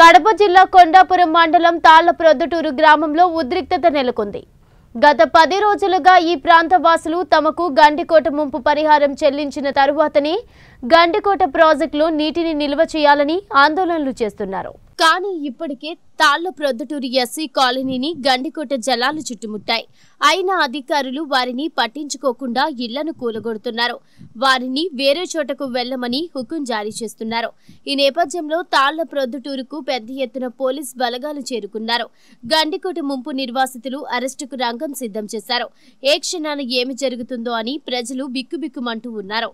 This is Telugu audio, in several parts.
కడప జిల్లా కొండాపురం మండలం తాళ్లప్రొద్దుటూరు గ్రామంలో ఉద్రిక్తత నెలకొంది గత పది రోజులుగా ఈ ప్రాంత వాసులు తమకు గండికోట ముంపు పరిహారం చెల్లించిన తరువాతనే గండికోట ప్రాజెక్టులో నీటిని నిల్వ చేయాలని ఆందోళనలు చేస్తున్నారు కానీ ఇప్పటికే తాళ్ల ప్రొద్దుటూరు ఎస్సీ కాలనీని గండికోట జలాలు చుట్టుముట్టాయి అయినా అధికారులు వారిని పట్టించుకోకుండా ఇళ్లను కూలగొడుతున్నారు వారిని వేరే చోటకు వెళ్లమని హుకుం జారీ చేస్తున్నారు ఈ నేపథ్యంలో తాళ్ల ప్రొద్దుటూరుకు పెద్ద ఎత్తున పోలీస్ బలగాలు చేరుకున్నారు గండికోట ముంపు నిర్వాసితులు అరెస్టుకు రంగం సిద్ధం చేశారు ఏ క్షణాన ఏమి జరుగుతుందో అని ప్రజలు బిక్కుబిక్కుమంటూ ఉన్నారు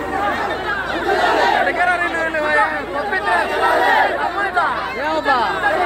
ఏమబ్బా